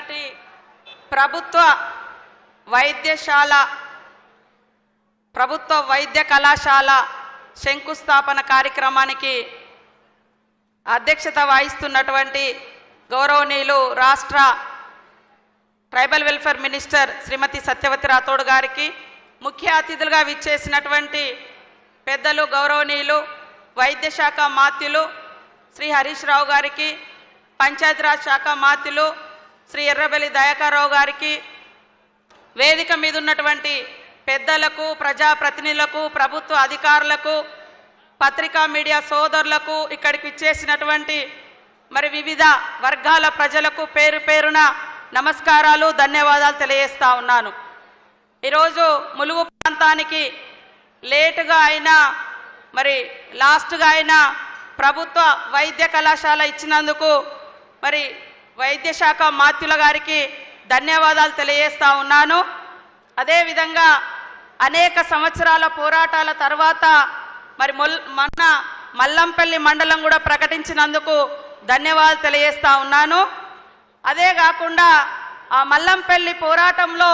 చక్కటి ప్రభుత్వ వైద్యశాల ప్రభుత్వ వైద్య కళాశాల శంకుస్థాపన కార్యక్రమానికి అధ్యక్షత వహిస్తున్నటువంటి గౌరవనీయులు రాష్ట్ర tribal welfare minister Shrimati Satyavathi Rathod గారికి ముఖ్య అతిథులుగా విచ్చేసినటువంటి పెద్దలు గౌరవనీయులు వైద్య శాఖ మాత్యులు శ్రీ హరీష్ రావు గారికి పంచాయతీరాజ్ శాఖ మాత్యులు శ్రీ ఎర్రబెల్లి దయాకర్రావు గారికి వేదిక మీద ఉన్నటువంటి పెద్దలకు ప్రజాప్రతినిధులకు ప్రభుత్వ అధికారులకు పత్రికా మీడియా సోదరులకు ఇక్కడికి ఇచ్చేసినటువంటి మరి వివిధ వర్గాల ప్రజలకు పేరు పేరున నమస్కారాలు ధన్యవాదాలు తెలియజేస్తా ఉన్నాను ఈరోజు ములుగు ప్రాంతానికి లేటుగా అయినా మరి లాస్ట్గా అయినా ప్రభుత్వ వైద్య కళాశాల ఇచ్చినందుకు మరి వైద్య శాఖ మాత్యుల గారికి ధన్యవాదాలు తెలియజేస్తా ఉన్నాను అదేవిధంగా అనేక సంవత్సరాల పోరాటాల తర్వాత మరి మొల్ మొన్న మల్లంపల్లి మండలం కూడా ప్రకటించినందుకు ధన్యవాదాలు తెలియజేస్తా ఉన్నాను అదే కాకుండా ఆ మల్లంపల్లి పోరాటంలో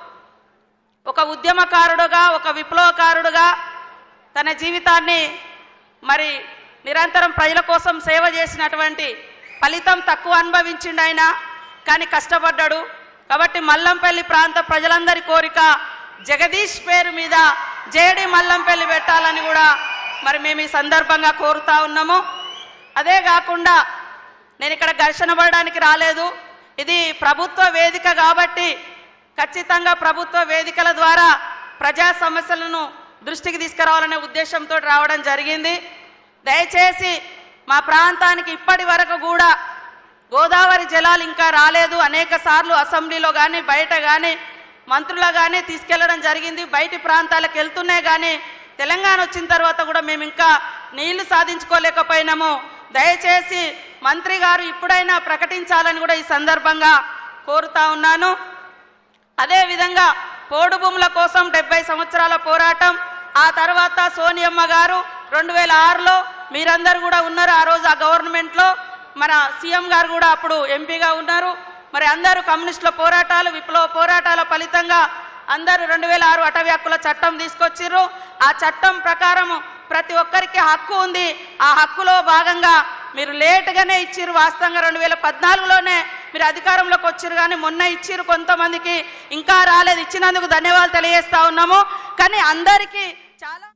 ఒక ఉద్యమకారుడుగా ఒక విప్లవకారుడుగా తన జీవితాన్ని మరి నిరంతరం ప్రజల కోసం సేవ చేసినటువంటి ఫలితం తక్కువ అనుభవించిండు ఆయన కానీ కష్టపడ్డాడు కాబట్టి మల్లంపల్లి ప్రాంత ప్రజలందరి కోరిక జగదీష్ పేరు మీద జేడి మల్లంపల్లి పెట్టాలని కూడా మరి మేము ఈ సందర్భంగా కోరుతా ఉన్నాము అదే కాకుండా నేను ఇక్కడ ఘర్షణ పడడానికి రాలేదు ఇది ప్రభుత్వ వేదిక కాబట్టి ఖచ్చితంగా ప్రభుత్వ వేదికల ద్వారా ప్రజా సమస్యలను దృష్టికి తీసుకురావాలనే ఉద్దేశంతో రావడం జరిగింది దయచేసి మా ప్రాంతానికి ఇప్పటి వరకు కూడా గోదావరి జలాలు ఇంకా రాలేదు అనేక సార్లు అసెంబ్లీలో కానీ బయట కానీ మంత్రులు కానీ తీసుకెళ్లడం జరిగింది బయటి ప్రాంతాలకు వెళ్తున్నాయి కానీ తెలంగాణ వచ్చిన తర్వాత కూడా మేము ఇంకా నీళ్లు సాధించుకోలేకపోయినాము దయచేసి మంత్రి గారు ఇప్పుడైనా ప్రకటించాలని కూడా ఈ సందర్భంగా కోరుతా ఉన్నాను అదేవిధంగా పోడు భూముల కోసం డెబ్బై సంవత్సరాల పోరాటం ఆ తర్వాత సోనియమ్మ గారు రెండు వేల ఆరులో మీరందరూ కూడా ఉన్నారు ఆ రోజు ఆ గవర్నమెంట్లో మన సీఎం గారు కూడా అప్పుడు ఎంపీగా ఉన్నారు మరి అందరూ కమ్యూనిస్టుల పోరాటాలు విప్లవ పోరాటాల ఫలితంగా అందరూ రెండు వేల ఆరు అటవీ హక్కుల చట్టం తీసుకొచ్చిర్రు ఆ చట్టం ప్రకారం ప్రతి ఒక్కరికి హక్కు ఉంది ఆ హక్కులో భాగంగా మీరు లేటుగానే ఇచ్చిర్రు వాస్తవంగా రెండు వేల పద్నాలుగులోనే మీరు అధికారంలోకి వచ్చిర్రు కానీ మొన్న ఇచ్చిర్రు కొంతమందికి ఇంకా రాలేదు ఇచ్చినందుకు ధన్యవాదాలు తెలియజేస్తా ఉన్నాము కానీ అందరికీ చాలా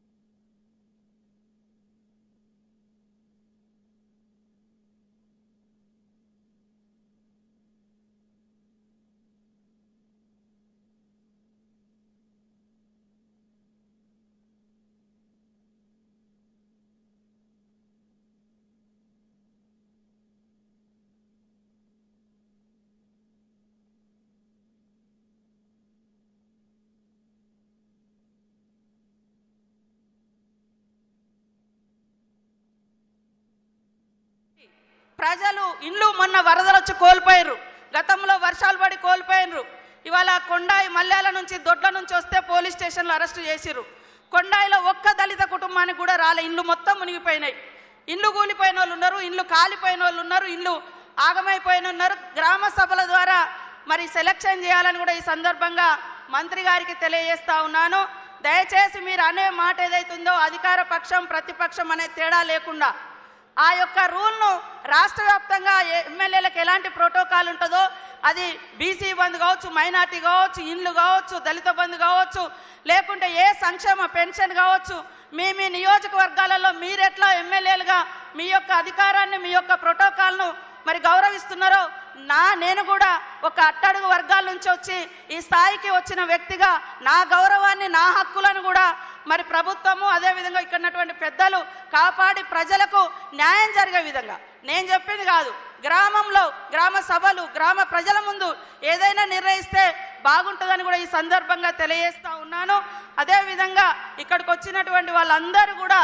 ప్రజలు ఇండ్లు మొన్న వరదలు వచ్చి కోల్పోయారు గతంలో వర్షాలు పడి కోల్పోయినరు ఇవాళ కొండాయి మల్యాల నుంచి దొడ్ల నుంచి వస్తే పోలీస్ స్టేషన్లో అరెస్ట్ చేసిర్రు కొండాయిలో ఒక్క దళిత కుటుంబానికి కూడా రాలే ఇండ్లు మొత్తం మునిగిపోయినాయి ఇండ్లు కూలిపోయిన వాళ్ళు ఉన్నారు ఇండ్లు కాలిపోయిన వాళ్ళు ఉన్నారు ఇండ్లు ఆగమైపోయిన ఉన్నారు గ్రామ సభల ద్వారా మరి సెలక్షన్ చేయాలని కూడా ఈ సందర్భంగా మంత్రి గారికి తెలియజేస్తా ఉన్నాను దయచేసి మీరు అనే మాట ఏదైతుందో అధికార పక్షం ప్రతిపక్షం అనే తేడా లేకుండా ఆ యొక్క రూల్ను రాష్ట్ర వ్యాప్తంగా ఎమ్మెల్యేలకు ఎలాంటి ప్రోటోకాల్ ఉంటుందో అది బీసీ బంద్ కావచ్చు మైనార్టీ కావచ్చు ఇండ్లు కావచ్చు దళిత బంధు కావచ్చు లేకుంటే ఏ సంక్షేమ పెన్షన్ కావచ్చు మీ మీ నియోజకవర్గాలలో మీరెట్లా ఎమ్మెల్యేలుగా మీ యొక్క అధికారాన్ని మీ యొక్క ప్రోటోకాల్ను మరి గౌరవిస్తున్నారో నా నేను కూడా ఒక అట్టడుగు వర్గాల నుంచి వచ్చి ఈ స్థాయికి వచ్చిన వ్యక్తిగా నా గౌరవాన్ని నా హక్కులను కూడా మరి ప్రభుత్వము అదేవిధంగా ఇక్కడ ఉన్నటువంటి పెద్దలు కాపాడి ప్రజలకు న్యాయం జరిగే విధంగా నేను చెప్పింది కాదు గ్రామంలో గ్రామ సభలు గ్రామ ప్రజల ముందు ఏదైనా నిర్ణయిస్తే బాగుంటుందని కూడా ఈ సందర్భంగా తెలియజేస్తా ఉన్నాను అదేవిధంగా ఇక్కడికి వచ్చినటువంటి వాళ్ళందరూ కూడా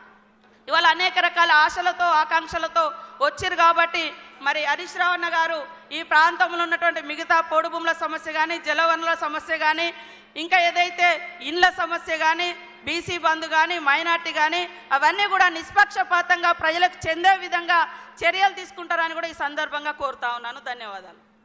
ఇవాళ అనేక రకాల ఆశలతో ఆకాంక్షలతో వచ్చిరు కాబట్టి మరి హరీష్ రావు అన్న గారు ఈ ప్రాంతంలో ఉన్నటువంటి మిగతా పొడు భూముల సమస్య కానీ జలవనరుల సమస్య కానీ ఇంకా ఏదైతే ఇండ్ల సమస్య కానీ బీసీ బంధు కానీ మైనార్టీ కానీ అవన్నీ కూడా నిష్పక్షపాతంగా ప్రజలకు చెందే విధంగా చర్యలు తీసుకుంటారని కూడా ఈ సందర్భంగా కోరుతా ఉన్నాను ధన్యవాదాలు